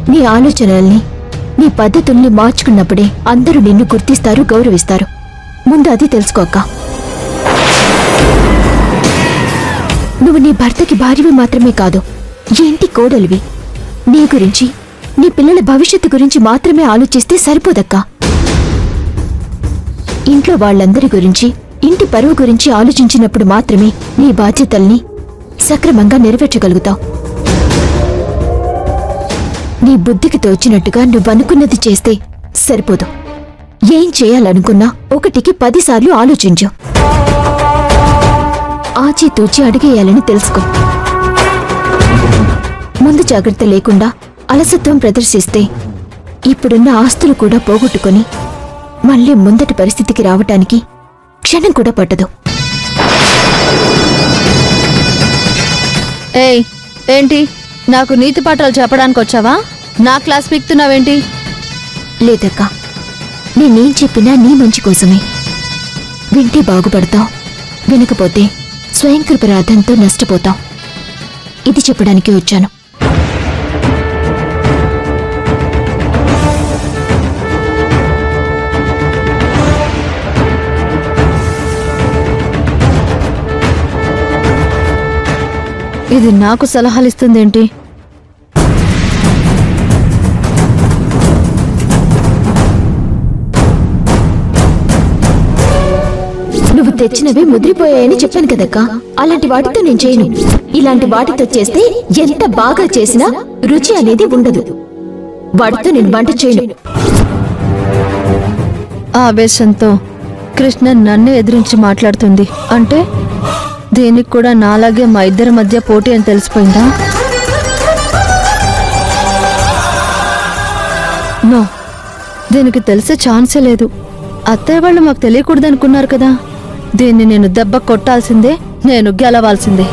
నీ ఆలోచనల్ని నీ పద్ధతుల్ని మార్చుకున్నప్పుడే అందరూ నిన్ను గుర్తిస్తారు గౌరవిస్తారు ముందు అది తెలుసుకోక్క నువ్వు నీ భర్తకి భార్యవి మాత్రమే కాదు ఏంటి కోడలివి నీ గురించి నీ పిల్లల భవిష్యత్తు గురించి మాత్రమే ఆలోచిస్తే సరిపోదక్కా ఇంట్లో వాళ్ళందరి గురించి ఇంటి పరువు గురించి ఆలోచించినప్పుడు మాత్రమే నీ బాధ్యతల్ని సక్రమంగా నెరవేర్చగలుగుతావు నీ బుద్ధికి తోచినట్టుగా నువ్వనుకున్నది చేస్తే సరిపోదు ఏం చేయాలనుకున్నా ఒకటికి పదిసార్లు ఆలోచించు ఆచితూచి అడిగేయాలని తెలుసుకో ముందు జాగ్రత్త లేకుండా అలసత్వం ప్రదర్శిస్తే ఇప్పుడున్న ఆస్తులు కూడా పోగొట్టుకొని మళ్ళీ ముందటి పరిస్థితికి రావటానికి క్షణం కూడా పట్టదు ఏయ్ ఏంటి నాకు నీతి పాఠాలు చెప్పడానికి వచ్చావా నా క్లాస్ పీక్తున్నావేంటి లేదక్కా నేనేం చెప్పినా నీ మంచి కోసమే వింటే బాగుపడతావు వినకపోతే స్వయం కృపరాధంతో నష్టపోతావు ఇది చెప్పడానికి వచ్చాను ఇది నాకు సలహాలు ఇస్తుందేంటి నువ్వు తెచ్చినవి ముద్రిపోయాయని చెప్పాను కదక్కా అలాంటి వాటితో నేను చేయను ఇలాంటి వాటితో చేస్తే ఎంత బాగా చేసినా రుచి అనేది ఉండదు వాటితో నేను వంట చేయను ఆ ఆవేశంతో కృష్ణ నన్ను ఎదిరించి మాట్లాడుతుంది అంటే దీనికి కూడా నాలాగే మా ఇద్దరి మధ్య పోటీ అని తెలిసిపోయిందా నో దీనికి తెలిసే ఛాన్సే లేదు అత్తయ్య వాళ్ళు మాకు తెలియకూడదు అనుకున్నారు కదా దీన్ని నేను దెబ్బ కొట్టాల్సిందే నేను గెలవాల్సిందే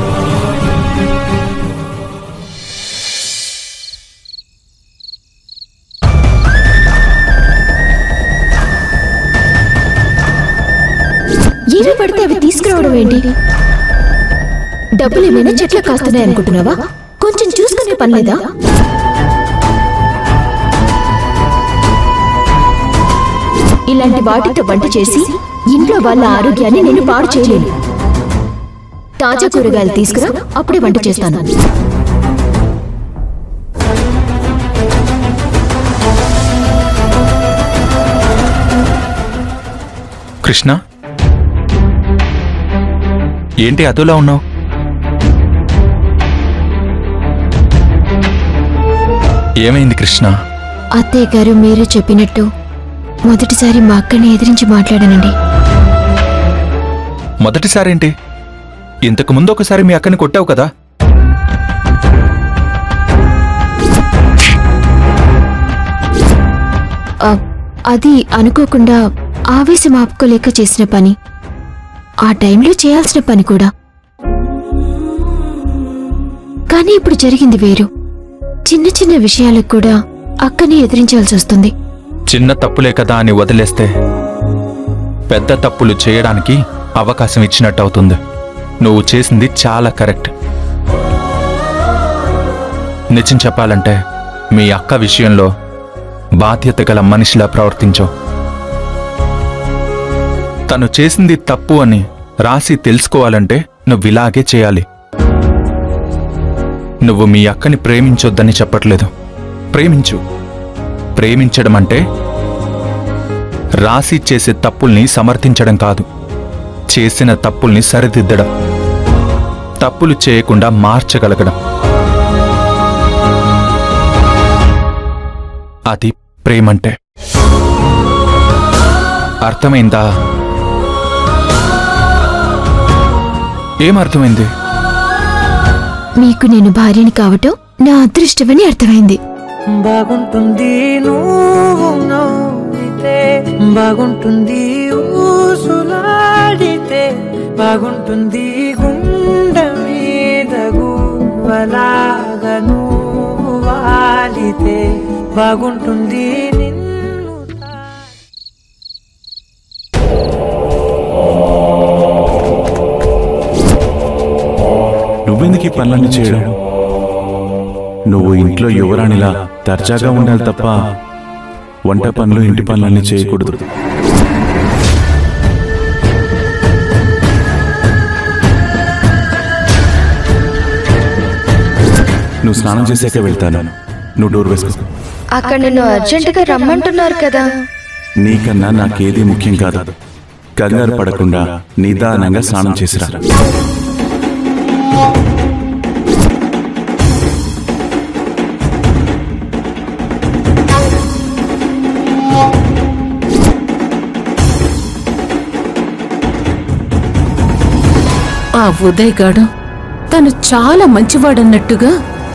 ఏవి పడితే అవి తీసుకురావడం ఏంటి డబ్బులు ఏమైనా చెట్ల కాస్తున్నాయి అనుకుంటున్నావా కొంచెం చూసుకునే పనిలేదా ఇలాంటి వాటితో వంట చేసి ఇంట్లో వాళ్ళ ఆరోగ్యాన్ని నేను పాడు చేయలేను తాజా కూరగాయలు తీసుకురా అప్పుడే వంట చేస్తాను కృష్ణ ఏంటి అదోలా ఉన్నావు ఏమైంది కృష్ణ అత్తయ్య గారు మీరే చెప్పినట్టు మొదటిసారి మా అక్కని ఎదిరించి మాట్లాడానండి మొదటిసారి ఏంటి ఇంతకు ముందు ఒకసారి మీ అక్కని కొట్టావు కదా ఆ, అది అనుకోకుండా ఆవేశం ఆపుకోలేక చేసిన పని ఆ టైంలో చేయాల్సిన పని కూడా కానీ ఇప్పుడు జరిగింది వేరు చిన్న చిన్న విషయాలకు కూడా అక్కని ఎదిరించాల్సి వస్తుంది చిన్న తప్పులే కదా అని వదిలేస్తే పెద్ద తప్పులు చేయడానికి అవకాశం ఇచ్చినట్టు అవుతుంది నువ్వు చేసింది చాలా కరెక్ట్ నిజం చెప్పాలంటే మీ అక్క విషయంలో బాధ్యత గల మనిషిలా ప్రవర్తించవు తను చేసింది తప్పు అని రాసి తెలుసుకోవాలంటే నువ్వు ఇలాగే చేయాలి నువ్వు మీ అక్కని ప్రేమించొద్దని చెప్పట్లేదు ప్రేమించు ప్రేమించడం అంటే రాసి చేసే తప్పుల్ని సమర్థించడం కాదు చేసిన తప్పుల్ని సరిదిద్దడం తప్పులు చేయకుండా మార్చగలగడం అది ప్రేమంటే అర్థమైందా ఏమర్థమైంది మీకు నేను భార్యని కావటం నా అదృష్టమని అర్థమైంది బాగుంటుంది నువ్వు నవ్వితే బాగుంటుంది ఊసులాడితే బాగుంటుంది గుండె మీద గువ్వలాగా నువ్వు వాలితే బాగుంటుంది నిన్ను తా- నువ్వెందుకు ఈ పనులన్నీ చేయడం నువ్వు ఇంట్లో యువరాణిలా దర్జాగా ఉండాలి తప్ప వంట పనులు ఇంటి పనులన్నీ చేయకూడదు నువ్వు స్నానం చేశాక వెళ్తాను నువ్వు డోర్ వేసుకో అక్కడ నిన్ను అర్జెంటుగా రమ్మంటున్నారు కదా నీకన్నా నాకేది ముఖ్యం కాదు కంగారు పడకుండా నిదానంగా స్నానం చేసిరా ఆ ఉదయ్ గాడు తను చాలా మంచివాడన్నట్టుగా